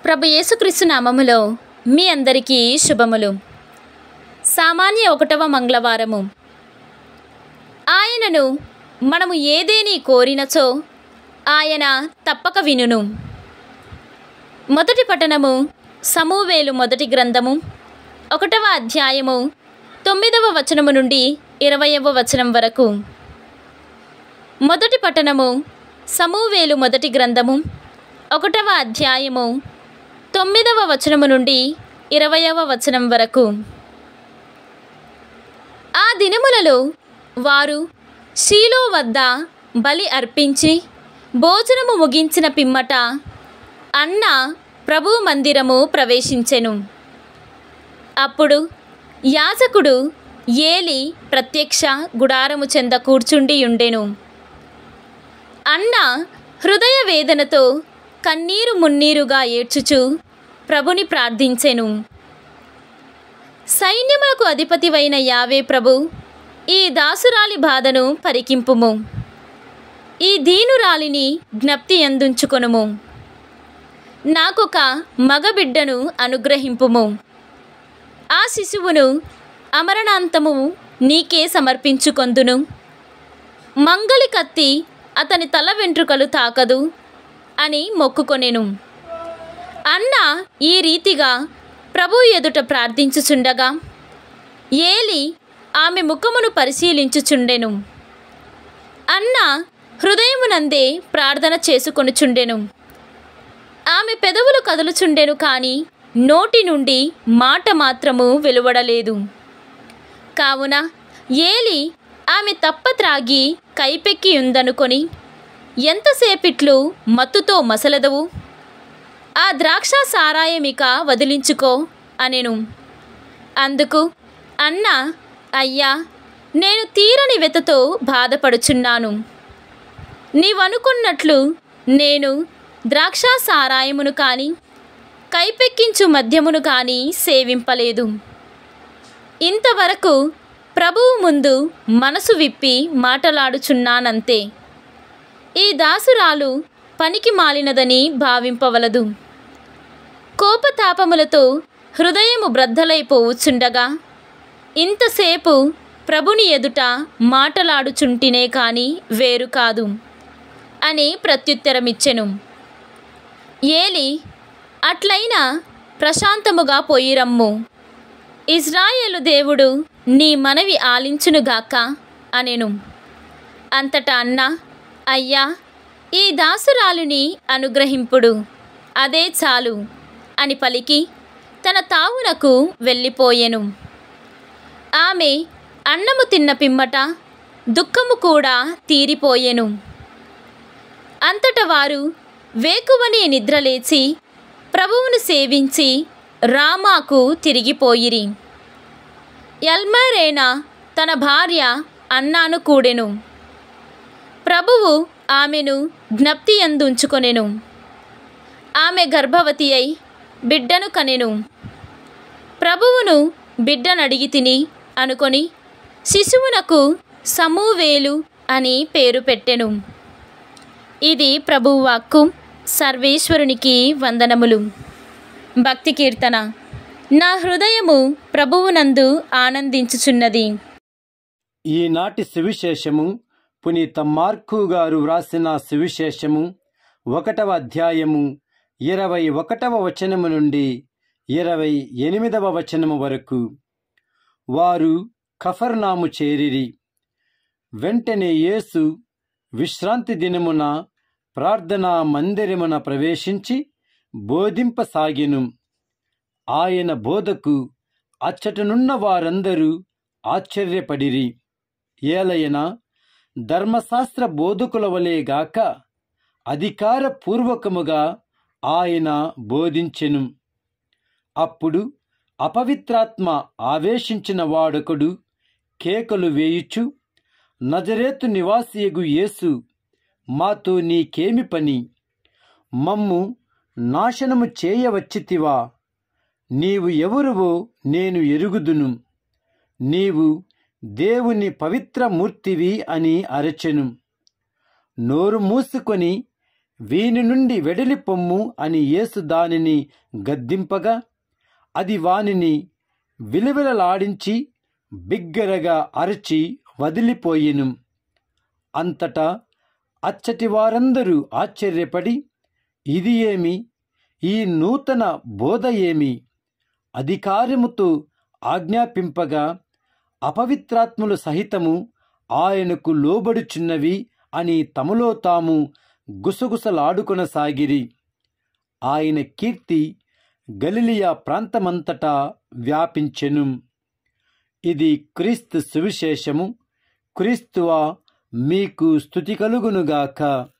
ప్రభు యేసుక్రీస్తు నామములో మీ అందరికీ శుభములు సామాన్య ఒకటవ మంగళవారము ఆయనను మనము ఏదేని కోరినచో ఆయన తప్పక వినును మొదటి పట్టణము సమూవేలు మొదటి గ్రంథము ఒకటవ అధ్యాయము తొమ్మిదవ వచనము నుండి ఇరవయవ వచనం వరకు మొదటి పట్టణము సమూవేలు మొదటి గ్రంథము ఒకటవ అధ్యాయము తొమ్మిదవ వచనము నుండి ఇరవయవ వచనం వరకు ఆ దినములలో వారు షీలో వద్ద బలి అర్పించి భోజనము ముగించిన పిమ్మట అన్న ప్రభు మందిరము ప్రవేశించెను అప్పుడు యాజకుడు ఏలి ప్రత్యక్ష గుడారము చెంద కూర్చుండి ఉండెను అన్న హృదయ వేదనతో కన్నీరు మున్నీరుగా ఏడ్చుచు ప్రభుని ప్రార్థించెను సైన్యములకు అధిపతివైన యావే ప్రభు ఈ దాసురాలి బాధను పరికింపుము ఈ దీనురాలిని జ్ఞప్తి అందుంచుకొనుము నాకొక మగబిడ్డను అనుగ్రహింపుము ఆ శిశువును అమరణాంతము నీకే సమర్పించుకొందును మంగలి కత్తి అతని తల వెంట్రుకలు తాకదు అని మొక్కుకొనెను అన్న ఈ రీతిగా ప్రభు ఎదుట ప్రార్థించుచుండగా ఏలి ఆమె ముఖమును పరిశీలించుచుండెను అన్న హృదయమునందే ప్రార్థన చేసుకొనుచుండెను ఆమె పెదవులు కదులుచుండెను కాని నోటి నుండి మాట మాత్రము వెలువడలేదు కావున ఏలి ఆమె తప్ప త్రాగి కైపెక్కి ఉందనుకొని ఎంతసేపిట్లు మత్తుతో మసలదవు ఆ ద్రాక్ష సారాయమిక వదిలించుకో అనెను అందుకు అన్న అయ్యా నేను తీరని వెతతో బాధపడుచున్నాను నీవనుకున్నట్లు నేను ద్రాక్ష సారాయమును కానీ కైపెక్కించు మద్యమును కానీ సేవింపలేదు ఇంతవరకు ప్రభువు ముందు మనసు విప్పి మాటలాడుచున్నానంతే ఈ దాసురాలు పనికి మాలినదని భావింపవలదు కోపతాపములతో హృదయము బ్రద్దలైపోవచ్చుండగా ఇంతసేపు ప్రభుని ఎదుట మాటలాడుచుంటినే కాని వేరు కాదు అని ప్రత్యుత్తరమిచ్చెను ఏలి అట్లయినా ప్రశాంతముగా పోయిరమ్ము ఇజ్రాయేలు దేవుడు నీ మనవి ఆలించునుగాక అనెను అంతటా అన్న అయ్యా ఈ దాసురాలుని అనుగ్రహింపుడు అదే చాలు అని పలికి తన తావునకు వెళ్ళిపోయెను ఆమె అన్నము తిన్న పిమ్మట దుఃఖము కూడా తీరిపోయెను అంతట వారు వేకువని నిద్రలేచి ప్రభువును సేవించి రామాకు తిరిగిపోయిరి ఎల్మరేనా తన భార్య అన్నాను కూడెను ప్రభువు ఆమెను జ్ఞప్తి అందుంచుకొనెను ఆమె గర్భవతి అయి బిడ్డను కనెను ప్రభువును బిడ్డనడిగి తిని అనుకొని శిశువునకు సమూవేలు అని పేరు పెట్టెను ఇది ప్రభువు వాక్కు సర్వేశ్వరునికి వందనములు భక్తి కీర్తన నా హృదయము ప్రభువునందు ఆనందించుచున్నది ఈనాటి సువిశేషము పునీత మార్కు గారు వ్రాసిన సువిశేషము ఒకటవ అధ్యాయము ఇరవై ఒకటవ వచనము నుండి ఇరవై ఎనిమిదవ వచనము వరకు వారు కఫర్నాము చేరిరి వెంటనే యేసు విశ్రాంతి దినమున ప్రార్థనా మందిరమున ప్రవేశించి బోధింపసాగెను ఆయన బోధకు అచ్చటనున్న వారందరూ ఆశ్చర్యపడిరి ఏలయన ధర్మశాస్త్ర బోధకుల వలెగాక అధికారపూర్వకముగా ఆయన బోధించెను అప్పుడు అపవిత్రాత్మ ఆవేశించిన వాడొకడు కేకలు వేయుచు నజరేతు నివాసియగు యేసు మాతో నీకేమి పని మమ్ము నాశనము చేయవచ్చితివా నీవు ఎవరువో నేను ఎరుగుదును నీవు దేవుని పవిత్ర మూర్తివి అని అరచెను నోరు మూసుకొని వీని నుండి వెడలి పొమ్ము అని యేసు దానిని గద్దింపగా అది వానిని విలువిలలాడించి బిగ్గరగా అరచి వదిలిపోయెను అంతటా అచ్చటి వారందరూ ఆశ్చర్యపడి ఇది ఏమి ఈ నూతన బోధ ఏమి అధికారముతో ఆజ్ఞాపింపగా అపవిత్రాత్ములు సహితము ఆయనకు లోబడుచున్నవి అని తమలో తాము గుసగుసలాడుకొనసాగిరి ఆయన కీర్తి గలిలియా ప్రాంతమంతటా వ్యాపించెను ఇది క్రీస్తు సువిశేషము క్రీస్తువా మీకు స్థుతి కలుగునుగాక